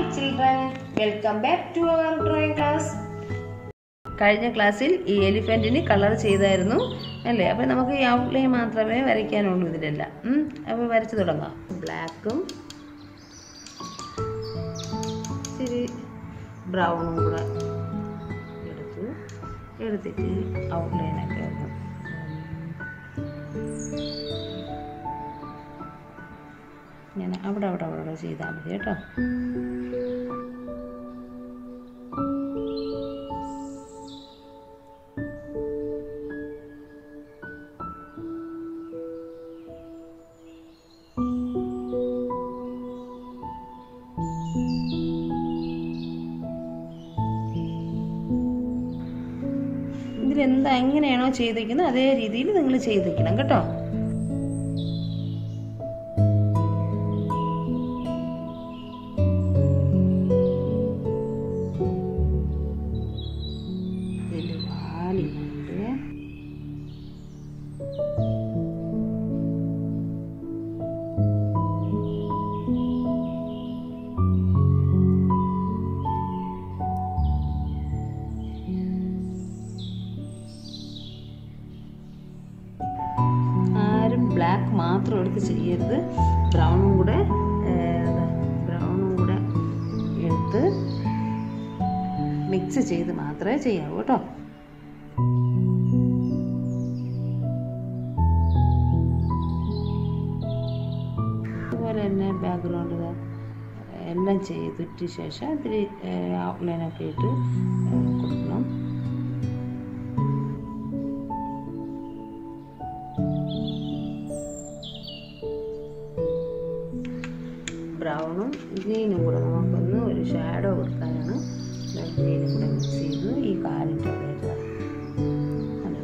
children, welcome back to our drawing class. കഴിഞ്ഞ ക്ലാസ്സിൽ ഈ എലിഫൻറ്റിന് കളർ ചെയ്തായിരുന്നു അല്ലേ അപ്പോൾ നമുക്ക് ഈ ഔട്ട്ലൈൻ മാത്രമേ വരയ്ക്കാനുള്ളൂ ഇതിലെല്ലാം ഉം. അപ്പോൾ വരച്ച് തുടങ്ങാം ബ്ലാക്കും ഇച്ചിരി ബ്രൗണും കൂടെ എടുത്തു എടുത്തിട്ട് ഔട്ട്ലൈനൊക്കെ ഒന്ന് ഇങ്ങനെ അവിടെ അവിടെ അവിടെ അവിടെ ചെയ്താൽ മതി കേട്ടോ ഇതിലെന്താ എങ്ങനെയാണോ ചെയ്തിരിക്കുന്നത് അതേ രീതിയിൽ നിങ്ങൾ ചെയ്തിരിക്കണം കേട്ടോ ഇതില് വാലിനുണ്ട് ആരും ബ്ലാക്ക് മാത്രം എടുത്ത് ചെയ്യരുത് ബ്രൗണും കൂടെ ബ്രൗണും കൂടെ എടുത്ത് മിക്സ് ചെയ്ത് മാത്രമേ ചെയ്യാവൂ കേട്ടോ അതുപോലെ തന്നെ ബാക്ക്ഗ്രൗണ്ട് എല്ലാം ചെയ്തിട്ട് ശേഷം ഇത്തിരി ഔട്ട്ലൈനൊക്കെ ഇട്ട് ഏ, കൊടുക്കണം ബ്രൗണും ഗ്രീനും കൂടെ നമുക്കൊന്ന് ഒരു ഷാഡോ കൊടുക്കാനാണ് ഗ്രീനും കൂടെ മിക്സ് ചെയ്ത് ഈ കാലിൻ്റെ അവിടെ ഇടുക കണ്ടോ?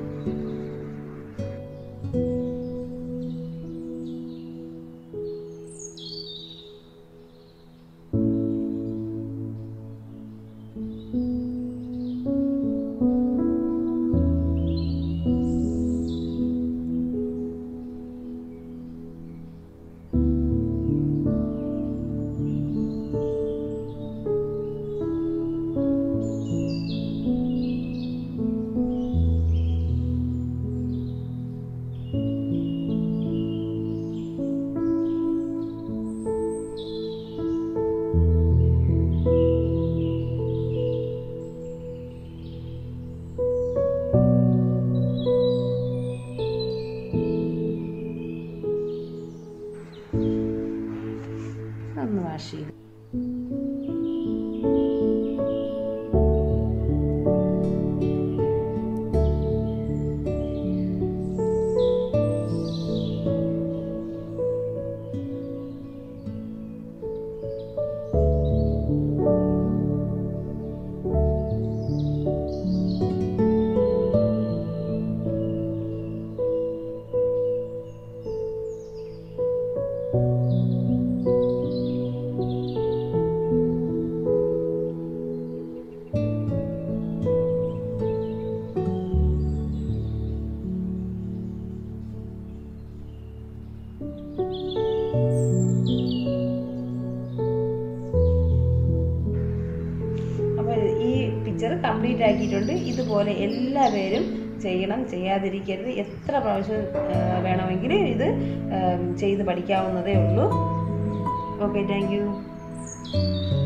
ഒന്ന് വാഷ് ചെയ്ത് അപ്പോൾ ഈ പിക്ചർ കംപ്ലീറ്റ് ആക്കിയിട്ടുണ്ട് ഇതുപോലെ എല്ലാ പേരും ചെയ്യണം ചെയ്യാതിരിക്കരുത് എത്ര പ്രാവശ്യം ആ, വേണമെങ്കിലും ഇത് ആ, ചെയ്ത് പഠിക്കാവുന്നതേ ഉള്ളൂ ഓക്കെ താങ്ക് യു